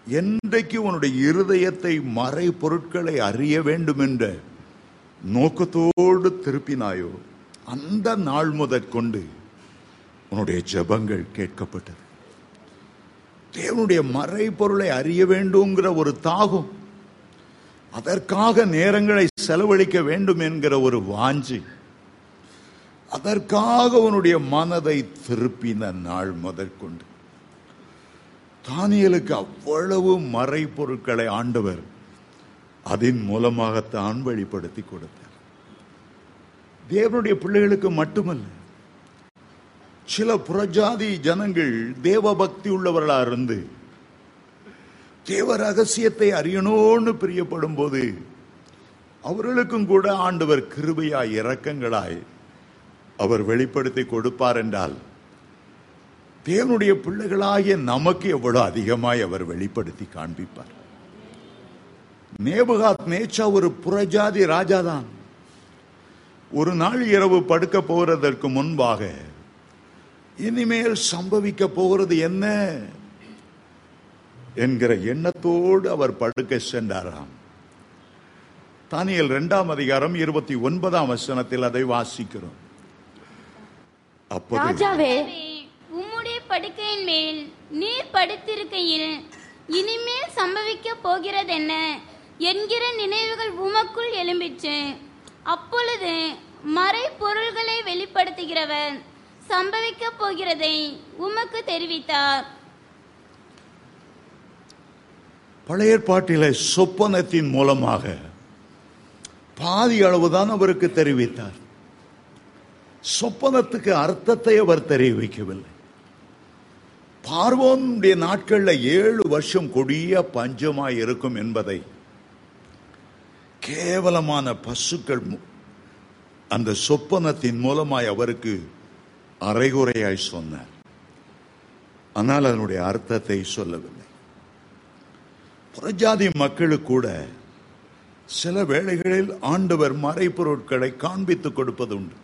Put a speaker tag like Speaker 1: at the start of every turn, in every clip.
Speaker 1: என்றைக்கு உன்னுடைய இருதயத்தை மறை பொருட்களை அறிய வேண்டும் என்ற நோக்கத்தோடு திருப்பினாயோ அந்த நாள் முதற்கொண்டு உன்னுடைய ஜெபங்கள் கேட்கப்பட்டது தேவனுடைய மறை பொருளை அறிய வேண்டுங்கிற ஒரு தாகம் அதற்காக நேரங்களை செலவழிக்க வேண்டும் என்கிற ஒரு வாஞ்சி அதற்காக உன்னுடைய மனதை திருப்பின நாள் முதற்கொண்டு தானியலுக்கு அவ்வளவு மறைபொருட்களை ஆண்டவர் அதன் மூலமாகத்தான் வெளிப்படுத்தி கொடுத்தார் தேவனுடைய பிள்ளைகளுக்கு மட்டுமல்ல சில புறஜாதி ஜனங்கள் தேவ பக்தி உள்ளவர்களா இருந்து தேவ ரகசியத்தை அறியணும்னு பிரியப்படும் போது அவர்களுக்கும் கூட ஆண்டவர் கிருபையாய் இரக்கங்களாய் அவர் வெளிப்படுத்தி கொடுப்பார் என்றால் தேவனுடைய பிள்ளைகளாகிய நமக்கு எவ்வளவு அதிகமாய் அவர் வெளிப்படுத்தி காண்பிப்பார் நேபுகாத் நேச்சா ஒரு புறஜாதி ராஜாதான் ஒரு நாள் இரவு படுக்க போகிறதற்கு முன்பாக இனிமேல் சம்பவிக்க போகிறது என்ன என்கிற எண்ணத்தோடு அவர் படுக்க சென்றாராம் தானியல் இரண்டாம் அதிகாரம் இருபத்தி ஒன்பதாம் வசனத்தில் அதை வாசிக்கிறோம் அப்போது
Speaker 2: ராஜாவே
Speaker 3: உம்முடைய படுக்கையின் மேல் நீர் படுத்திருக்கையில் இனிமேல் சம்பவிக்க போகிறதென்ன என்கிற நினைவுகள் உமக்குள் எழும்பிற்று அப்பொழுது மறை பொருள்களை வெளிப்படுத்துகிறவர் சம்பவிக்க போகிறதை உமக்கு தெரிவித்தார்
Speaker 1: பழைய ஏற்பாட்டிலே சொப்பனத்தின் மூலமாக பாதி அளவுதான் அவருக்கு தெரிவித்தார் சொப்பனத்துக்கு அர்த்தத்தை அவர் தெரிவிக்கவில்லை பார்வோனுடைய நாட்கள்ல ஏழு வருஷம் கொடிய பஞ்சமாய் இருக்கும் என்பதை கேவலமான பசுக்கள் மு- அந்த சொப்பனத்தின் மூலமாய் அவருக்கு அரைகுறையாய் சொன்னார் ஆனால் அதனுடைய அர்த்தத்தை சொல்லவில்லை புறஜாதி மக்களுக்கு கூட சில வேளைகளில் ஆண்டவர் மறைப்பொருட்களை காண்பித்துக் கொடுப்பது உண்டு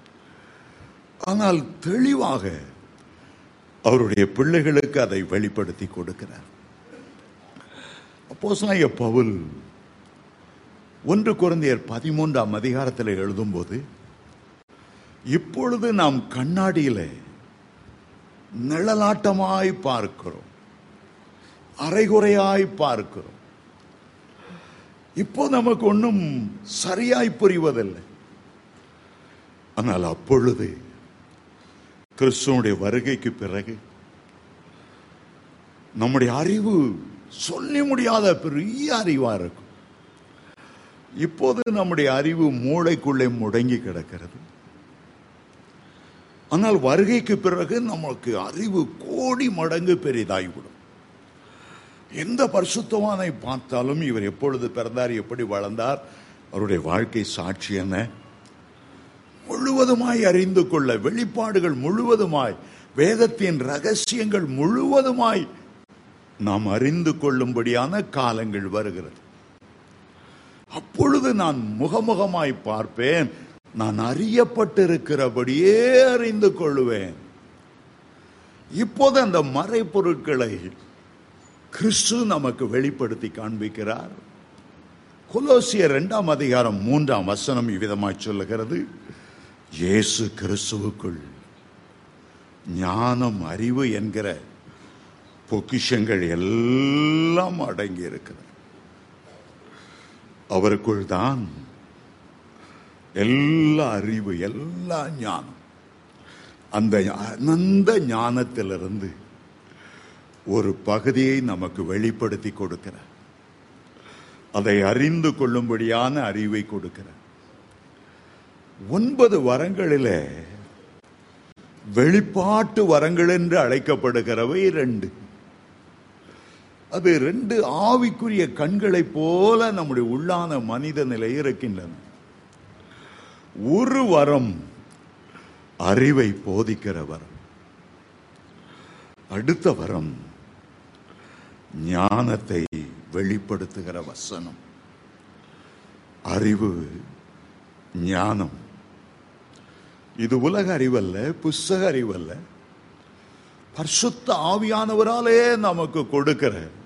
Speaker 1: ஆனால் தெளிவாக அவருடைய பிள்ளைகளுக்கு அதை வெளிப்படுத்தி கொடுக்கிறார் அப்போஸ்தலனாகிய பவுல் ஒன்று குழந்தையர் பதிமூன்றாம் அதிகாரத்தில் எழுதும்போது இப்பொழுது நாம் கண்ணாடியிலே நிழலாட்டமாய் பார்க்கிறோம் அரைகுறையாய் பார்க்கிறோம் இப்போ நமக்கு ஒன்றும் சரியாய் புரிவதில்லை ஆனால் அப்பொழுது கிறிஸ்துவனுடைய வருகைக்கு பிறகு நம்முடைய அறிவு சொல்லி முடியாத பெரிய அறிவா இருக்கும் இப்போது நம்முடைய அறிவு மூளைக்குள்ளே முடங்கி கிடக்கிறது ஆனால் வருகைக்கு பிறகு நமக்கு அறிவு கோடி மடங்கு பெரிதாகிவிடும் எந்த பரிசுத்தவானை பார்த்தாலும் இவர் எப்பொழுது பிறந்தார் எப்படி வளர்ந்தார் அவருடைய வாழ்க்கை சாட்சி என்ன முழுவதுமாய் அறிந்து கொள்ள வெளிப்பாடுகள் முழுவதுமாய் வேதத்தின் ரகசியங்கள் முழுவதுமாய் நாம் அறிந்து கொள்ளும்படியான காலங்கள் வருகிறது அப்பொழுது நான் முகமுகமாய் பார்ப்பேன் நான் அறியப்பட்டிருக்கிறபடியே அறிந்து கொள்ளுவேன் இப்போது அந்த மறைப்பொருட்களை கிறிஸ்து நமக்கு வெளிப்படுத்தி காண்பிக்கிறார் கொலோசியர் இரண்டாம் அதிகாரம் மூன்றாம் வசனம் இவ்விதமாய் சொல்லுகிறது இயேசு கிறிஸ்துவுக்குள் ஞானம் அறிவு என்கிற பொக்கிஷங்கள் எல்லாம் அடங்கி இருக்கிறது அவருக்குள் தான் எல்லா அறிவு எல்லா ஞானம் அந்த அனந்த ஞானத்திலிருந்து ஒரு பகுதியை நமக்கு வெளிப்படுத்தி கொடுக்கிறார் அதை அறிந்து கொள்ளும்படியான அறிவை கொடுக்கிறார் ஒன்பது வரங்களிலே வெளிப்பாட்டு வரங்கள் என்று அழைக்கப்படுகிறவை ரெண்டு அது ரெண்டு ஆவிக்குரிய கண்களைப் போல நம்முடைய உள்ளான மனித நிலை இருக்கின்றன ஒரு வரம் அறிவை போதிக்கிற வரம் அடுத்த வரம் ஞானத்தை வெளிப்படுத்துகிற வசனம் அறிவு ஞானம் இது உலக அறிவல்ல புஸ்தக அறிவல்ல பரிசுத்த ஆவியானவராலே நமக்கு கொடுக்கிற